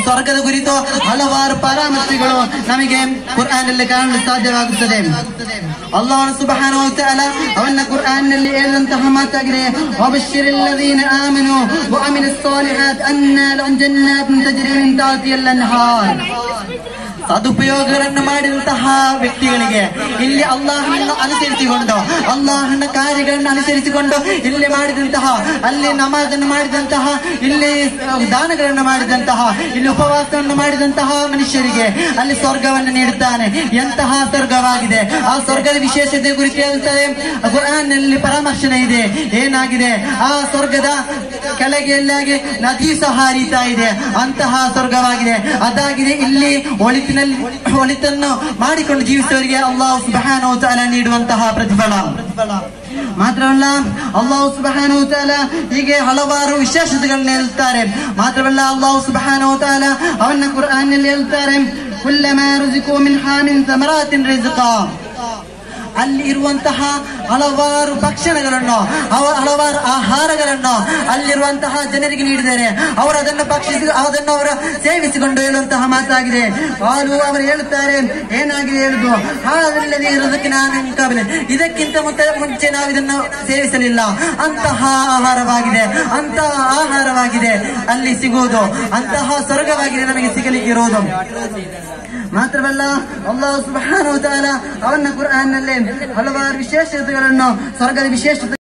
ಸ್ವರ್ಗದ ಕುರಿತು ಹಲವಾರು ಪರಾಮರ್ಶೆಗಳು ನಮಗೆ ಕುರ್ಆನಲ್ಲಿ ಕಾಣಲು ಸಾಧ್ಯವಾಗುತ್ತದೆ ಅಲ್ಲಾಹ್ ಸುಬ್ಹಾನಹು ವ ತಆಲ ಅವನ ಕುರ್ಆನ್ನಲ್ಲಿ ಹೇಳಿದಂತಹ ಮಾತಾಗಿದೆ ವಬಶ್ಶಿರಿಲ್ಲದೀನ ಆಮನು ವಅಮಿಲು ಸ್ಸಾಲಿಹಾತ್ ಅನ್ನ ಲಹುಂ ಜನ್ನಾತುನ್ ತಜ್ರಿ ಮಿನ್ ತಾಹ್ತಿಹಲ್ ಅನ್ಹಾರ್ ಸದುಪಯೋಗಗಳನ್ನು ಮಾಡಿದಂತಹ ವ್ಯಕ್ತಿಗಳಿಗೆ ಇಲ್ಲಿ ಅಲ್ಲಾಹನನ್ನು ಅನುಸರಿಸಿಕೊಂಡು ಅಲ್ಲಾಹನ ಕಾರ್ಯಗಳನ್ನು ಅನುಸರಿಸಿಕೊಂಡು ಇಲ್ಲಿ ಮಾಡಿದಂತಹ ಅಲ್ಲಿ ನಮಾಜನ್ನು ಮಾಡಿದಂತಹ ಇಲ್ಲಿ ದಾನಗಳನ್ನು ಮಾಡಿದಂತಹ ಇಲ್ಲಿ ಉಪವಾಸವನ್ನು ಮಾಡಿದಂತಹ ಮನುಷ್ಯರಿಗೆ ಅಲ್ಲಿ ಸ್ವರ್ಗವನ್ನು ನೀಡುತ್ತಾನೆ ಎಂತಹ ಸ್ವರ್ಗವಾಗಿದೆ ಆ ಸ್ವರ್ಗದ ವಿಶೇಷತೆ ಕುರಿತು ಹೇಳ್ತಾರೆ ಕುರಾನ್ನಲ್ಲಿ ಪರಾಮರ್ಶನೆ ಇದೆ ಏನಾಗಿದೆ ಆ ಸ್ವರ್ಗದ ಕೆಳಗೆ ಎಲ್ಲಾಗಿ ನದಿ ಸಹ ಹರಿತಾ ಇದೆ ಅಂತಹ ಸ್ವರ್ಗವಾಗಿದೆ ಅದಾಗಿದೆ ಇಲ್ಲಿ ಒಳಿತಿನಲ್ಲಿ ಒಳಿತನ್ನು ಮಾಡಿಕೊಂಡು ಜೀವಿಸುವವರಿಗೆ ಅಲ್ಲಾಹ್ ಸುಬ್ಹಾನಹು ವ ತಆಲಾ ನೀಡುವಂತಹ ಪ್ರತಿಫಲ ಮಾತ್ರವಲ್ಲ ಅಲ್ಲಾಹ್ ಸುಬ್ಹಾನಹು ವ ತಆಲಾ ಹೀಗೆ ಹಲವಾರು ವಿಶೇಷತೆಗಳನ್ನ ಹೇಳ್ತಾರೆ ಮಾತ್ರವಲ್ಲ ಅಲ್ಲಾಹ್ ಸುಬ್ಹಾನಹು ವ ತಆಲಾ ಅವನ್ನ ಕುರ್ಆನ್ನಲ್ಲಿ ಹೇಳ್ತಾರೆ ಕುಲ್ಲಮಾ ರುಜಿಕು ಮಿನ್ ಹಾಮಿನ್ ಸಮರಾತಿನ್ ರಿಜ್ಕಾ ಅಲ್ಲಿ ಇರುವಂತಹ ಹಲವಾರು ಭಕ್ಷಣಗಳನ್ನು ಅವ- ಹಲವಾರು ಆಹಾರಗಳನ್ನು ಅಲ್ಲಿರುವಂತಹ ಜನರಿಗೆ ನೀಡಿದ್ದಾರೆ ಅವರು ಅದನ್ನು ಭಕ್ಷಿಸಿ ಅದನ್ನು ಅವರು ಸೇವಿಸಿಕೊಂಡು ಹೇಳುವಂತಹ ಮಾತಾಗಿದೆ ಹಾಲು ಅವರು ಹೇಳುತ್ತಾರೆ ಏನಾಗಿದೆ ಹೇಳುದು ಹಾಲಿಲ್ಲದೆ ಇರುವುದಕ್ಕೆ ನಾನು ಕಬಲೆ ಇದಕ್ಕಿಂತ ಮುಂಚೆ ಮುಂಚೆ ನಾವು ಇದನ್ನು ಸೇವಿಸಲಿಲ್ಲ ಅಂತಹ ಆಹಾರವಾಗಿದೆ ಅಂತಹ ಆಹಾರವಾಗಿದೆ ಅಲ್ಲಿ ಸಿಗುವುದು ಅಂತಹ ಸ್ವರ್ಗವಾಗಿದೆ ನಮಗೆ ಸಿಗಲಿಕ್ಕೆ ಇರುವುದು ಮಾತ್ರವಲ್ಲ ಅಲ್ಲಾಹ್ ಸುಬ್ಹಾನಹು ವ ತಆಲಾ ಅವನ ಕುರ್ಆನ್ನಲ್ಲಿ ಹಲವಾರು ವಿಶೇಷತೆಗಳನ್ನು ಸ್ವರ್ಗದ ವಿಶೇಷತೆ